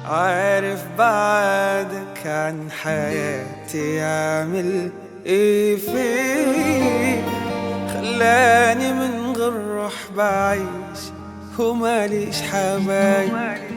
عارف بعدك عن حياتي عامل ايه فيه خلاني من غير روح بعيش وماليش حبايب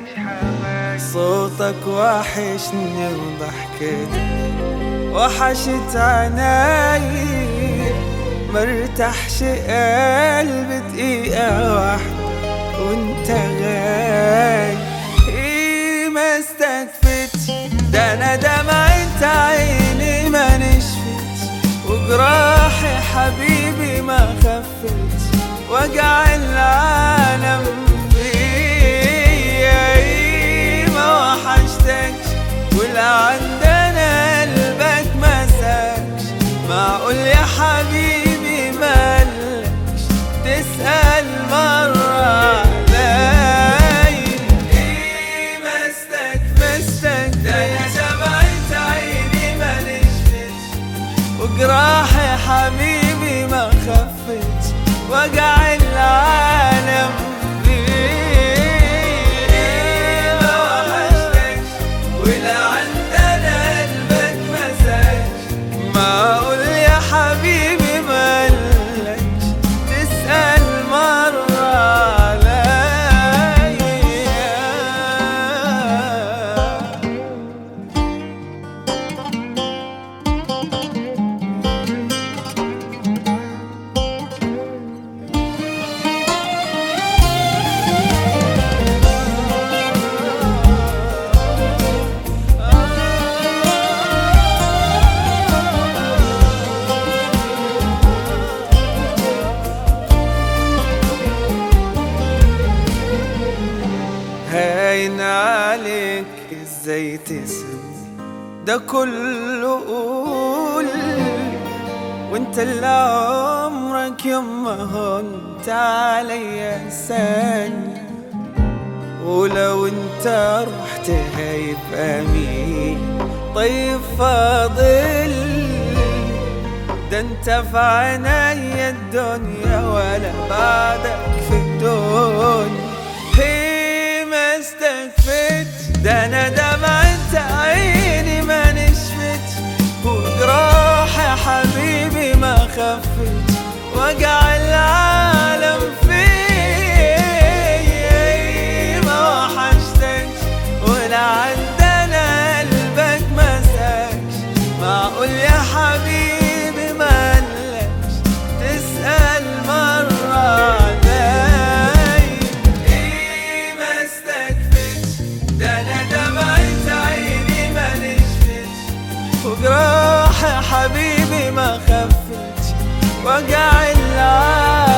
صوتك وحشني وضحكتك وحشت عناي مرتاحش قلبي دقيقة واحدة وانت غايب ايه ما استكفتش ده انا دمعت عيني ما نشفتش وجراحي حبيبي ما خفتش وجع العالم فيا ايه ما وحشتكش ولا عندنا قلبك ما ساكش معقول يا حبيبي مالكش تسأل مرة عليا ايه مستك مستك ده يا شمعت عيني ما نشفتش وجراحي حبيبي ما خفتش وجع العالم ليه ما وحشتكش ولا عندنا قلبك مساج معقول يا حبيبي مالكش تسأل مرة عليا هاين عليك ازاي تسمي ده كله قول وانت اللي عمرك يوم ما هنت عليا ثانية ولو انت رحت هيبقى مين طيب فاضل ده انت في عينيا الدنيا ولا بعدك في الدنيا هي ما استكفت ده انا دمعت عيني ما نشفت وجراح يا حبيبي ما خفت وجع العالم فيا ما وحشتكش ولا عندنا قلبك ما ساكش معقول يا حبيبي مالكش تسأل مرة عليا ايه ما استكفتش ده انا دمعت عيني ما نشفتش وجراح يا حبيبي ما خفتش وجع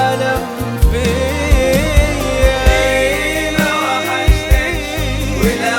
العالم فيا ما وحشتكش ولا